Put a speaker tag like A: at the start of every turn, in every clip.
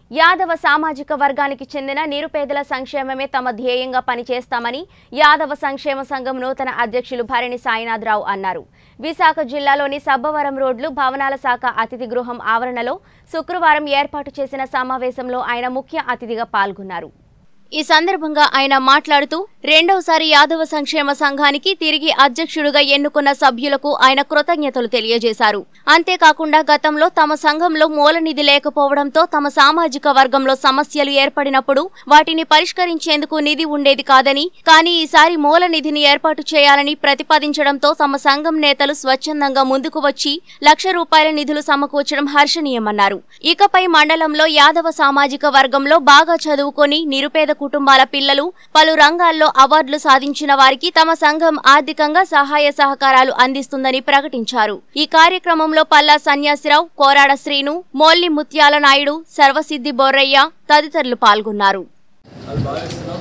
A: యాదవ సామాజిక వర్గానికి చెందిన నిరుపేదల సంక్షేమమే తమ ధ్యేయంగా పనిచేస్తామని యాదవ సంక్షేమ సంఘం నూతన అధ్యక్షులు భరణి సాయినాథరావు అన్నారు విశాఖ జిల్లాలోని సబ్బవరం రోడ్లు భవనాల శాఖ అతిథి గృహం ఆవరణలో శుక్రవారం ఏర్పాటు చేసిన సమావేశంలో ఆయన ముఖ్య అతిథిగా పాల్గొన్నారు ఈ సందర్భంగా ఆయన మాట్లాడుతూ రెండవసారి యాదవ సంక్షేమ సంఘానికి తిరిగి అధ్యక్షుడిగా ఎన్నుకున్న సభ్యులకు ఆయన కృతజ్ఞతలు తెలియజేశారు అంతేకాకుండా గతంలో తమ సంఘంలో మూలనిధి లేకపోవడంతో తమ సామాజిక వర్గంలో సమస్యలు ఏర్పడినప్పుడు వాటిని పరిష్కరించేందుకు నిధి ఉండేది కాదని కానీ ఈసారి మూలనిధిని ఏర్పాటు చేయాలని ప్రతిపాదించడంతో తమ సంఘం నేతలు స్వచ్ఛందంగా ముందుకు వచ్చి లక్ష రూపాయల నిధులు సమకూర్చడం హర్షణీయమన్నారు ఇకపై మండలంలో యాదవ సామాజిక వర్గంలో బాగా చదువుకొని నిరుపేద కుటుంబాల పిల్లలు పలు రంగాల్లో అవార్డులు సాధించిన వారికి తమ సంఘం ఆర్థికంగా సహాయ సహకారాలు అందిస్తుందని ప్రకటించారు ఈ కార్యక్రమంలో పల్లా సన్యాసిరావు కోరాడ శ్రీను మోల్లి ముత్యాల నాయుడు సర్వసిద్ధి బొర్రయ్య తదితరులు పాల్గొన్నారు
B: వాళ్ళు భావిస్తున్నాం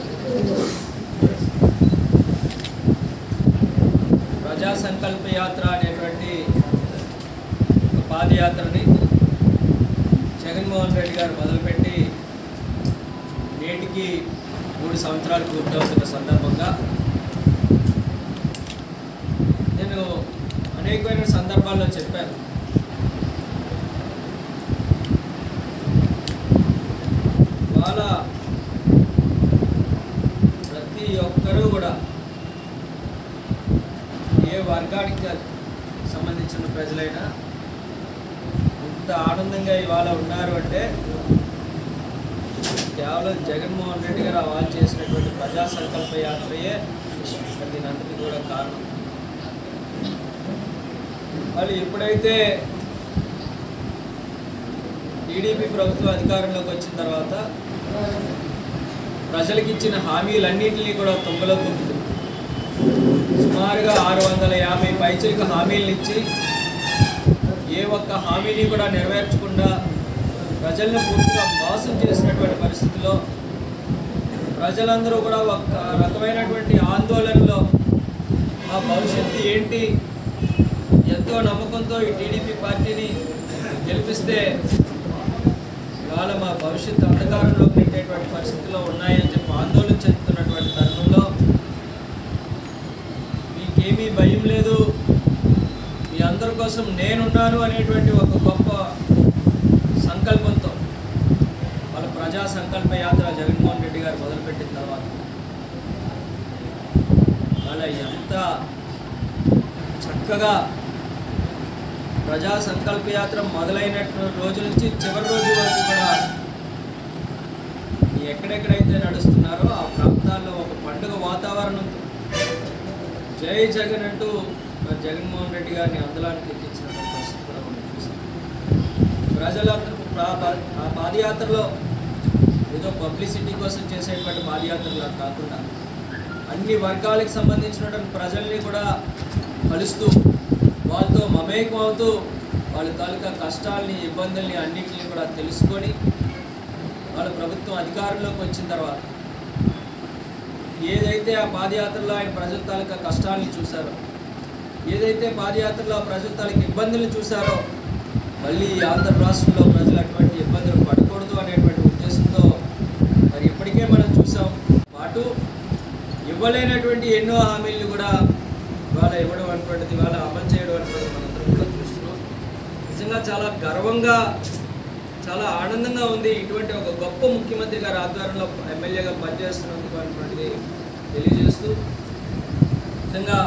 B: ప్రజా సంకల్ప యాత్ర అనేటువంటి ఒక పాదయాత్రని జగన్మోహన్ రెడ్డి గారు మొదలుపెట్టి నేటికి మూడు సంవత్సరాలు పూర్తవుతున్న సందర్భంగా నేను అనేకమైన సందర్భాల్లో చెప్పాను వాళ్ళ ప్రతి ఒక్కరూ కూడా ఏ వర్గానికి సంబంధించిన ప్రజలైనా ఇంత ఆనందంగా ఇవాళ ఉన్నారు అంటే కేవలం జగన్మోహన్ రెడ్డి గారు వాళ్ళు చేసినటువంటి ప్రజా సంకల్ప యాత్రయే దీని అంతటి కూడా కారణం వాళ్ళు ఎప్పుడైతే టీడీపీ ప్రభుత్వం అధికారంలోకి వచ్చిన తర్వాత ప్రజలకు ఇచ్చిన హామీలన్నింటినీ కూడా తొంగలో తొక్కుతుంది సుమారుగా ఆరు వందల యాభై పైచలకు హామీలను ఇచ్చి ఏ ఒక్క హామీని కూడా నెరవేర్చకుండా ప్రజలను పూర్తిగా మోసం చేసినటువంటి పరిస్థితిలో ప్రజలందరూ కూడా ఒక రకమైనటువంటి ఆందోళనలో మా భవిష్యత్తు ఏంటి ఎంతో నమ్మకంతో ఈ టీడీపీ పార్టీని గెలిపిస్తే ఇవాళ మా భవిష్యత్తు అంధకారంలో పెట్టేటువంటి పరిస్థితిలో ఉన్నాయని చెప్పి ఆందోళన చెందుతున్నటువంటి తరుణంలో మీకేమీ భయం లేదు మీ అందరి కోసం నేనున్నాను అనేటువంటి ఒక గొప్ప సంకల్పంతో వాళ్ళ ప్రజా సంకల్ప యాత్ర జగన్మోహన్ రెడ్డి గారు మొదలుపెట్టిన తర్వాత వాళ్ళ ఎంత చక్కగా ప్రజా సంకల్ప యాత్ర మొదలైన రోజు నుంచి చివరి రోజు వరకు కూడా ఈ ఎక్కడెక్కడైతే నడుస్తున్నారో ఆ ప్రాంతాల్లో ఒక పండుగ వాతావరణం జై జగన్ అంటూ మరి జగన్మోహన్ రెడ్డి గారిని అందలానికి ఎక్కించిన పరిస్థితి కూడా మనం చూసాం ప్రజలందరూ ప్రా- పా- ఆ పాదయాత్రలో ఏదో పబ్లిసిటీ కోసం చేసేటువంటి పాదయాత్రలా కాకుండా అన్ని వర్గాలకు సంబంధించినటువంటి ప్రజల్ని కూడా కలుస్తూ వాళ్ళతో మమేకం అవుతూ వాళ్ళ తాలూకా కష్టాలని ఇబ్బందుల్ని అన్నింటినీ కూడా తెలుసుకొని వాళ్ళ ప్రభుత్వం అధికారంలోకి వచ్చిన తర్వాత ఏదైతే ఆ పాదయాత్రలో ఆయన ప్రజల తాలూకా కష్టాలని చూశారో ఏదైతే పాదయాత్రలో ప్రజల తాలూకా ఇబ్బందులు చూశారో మళ్ళీ ఈ ఆంధ్ర రాష్ట్రంలో ప్రజలు అటువంటి ఇబ్బందులు పడకూడదు అనేటువంటి ఉద్దేశంతో మరి ఇప్పటికే మనం చూసాం పాటు ఇవ్వలేనటువంటి ఎన్నో హామీలను కూడా ఇవాళ ఇవ్వడం అటువంటిది ఇవాళ అమలు చేయడం అటువంటిది మనందరం కూడా చూస్తున్నాం నిజంగా చాలా గర్వంగా చాలా ఆనందంగా ఉంది ఇటువంటి ఒక గొప్ప ముఖ్యమంత్రి గారి ఆధ్వర్యంలో ఎమ్మెల్యేగా పనిచేస్తున్నందుకు అటువంటిది తెలియజేస్తూ నిజంగా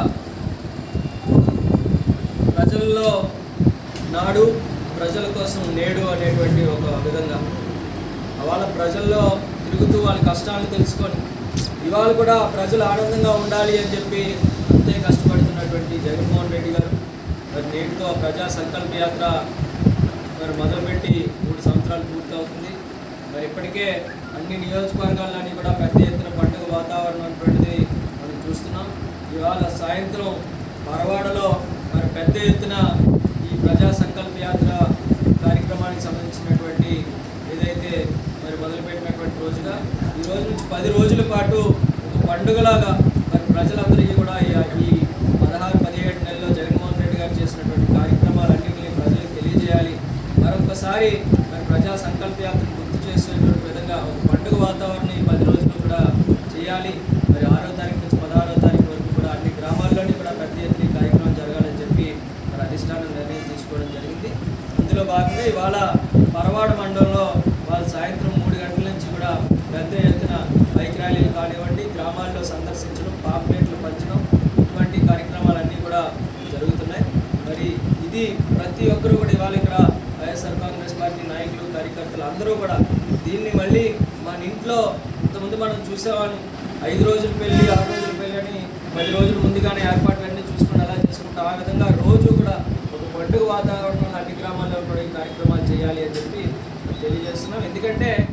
B: ప్రజల్లో నాడు ప్రజల కోసం నేడు అనేటువంటి ఒక విధంగా వాళ్ళ ప్రజల్లో తిరుగుతూ వాళ్ళ కష్టాలను తెలుసుకొని ఇవాళ కూడా ప్రజలు ఆనందంగా ఉండాలి అని చెప్పి అంతే కష్టపడుతున్నటువంటి జగన్మోహన్ రెడ్డి గారు మరి నేటితో ఆ ప్రజా సంకల్ప యాత్ర మరి మొదలుపెట్టి మూడు సంవత్సరాలు పూర్తవుతుంది మరి ఇప్పటికే అన్ని నియోజకవర్గాల్లోని కూడా పెద్ద ఎత్తున పండుగ వాతావరణం అటువంటిది మనం చూస్తున్నాం ఇవాళ సాయంత్రం పరవాడలో మరి పెద్ద ఎత్తున ఈ ప్రజా సంకల్ప యాత్ర కార్యక్రమానికి సంబంధించినటువంటి ఏదైతే మరి మొదలుపెట్టినటువంటి రోజుగా ఈ రోజు నుంచి పది రోజుల పాటు ఒక పండుగలాగా మరి ప్రజలందరికీ కూడా ఈ- ఈ పదహారు పదిహేడు నెలల్లో జగన్మోహన్ రెడ్డి గారు చేసినటువంటి కార్యక్రమాలన్నింటినీ ప్రజలకు తెలియజేయాలి మరొకసారి మరి ప్రజా సంకల్ప యాత్ర గుర్తు చేసే ఇందులో భాగంగా ఇవాళ పరవాడ మండలంలో వాళ్ళు సాయంత్రం మూడు గంటల నుంచి కూడా పెద్ద ఎత్తున బైక్ ర్యాలీలు కానివ్వండి గ్రామాల్లో సందర్శించడం పాంప్లెట్లు పంచడం ఇటువంటి కార్యక్రమాలన్నీ కూడా జరుగుతున్నాయి మరి ఇది ప్రతి ఒక్కరూ కూడా ఇవాళ ఇక్కడ వైఎస్ఆర్ కాంగ్రెస్ పార్టీ నాయకులు కార్యకర్తలు అందరూ కూడా దీన్ని మళ్ళీ మన ఇంట్లో ఇంతకుముందు మనం చూసేవాళ్ళం ఐదు రోజుల పెళ్ళి ఆరు రోజుల పెళ్ళి అని పది రోజుల ముందుగానే ఏర్పాట్లన్నీ చూసుకుని అలా చేసుకుంటాం ఆ విధంగా రోజు కూడా ఒక పండుగ వాతావరణంలో అన్ని గ్రామాల్లో కూడా ఈ కార్యక్రమాలు చేయాలి అని చెప్పి తెలియజేస్తున్నాం ఎందుకంటే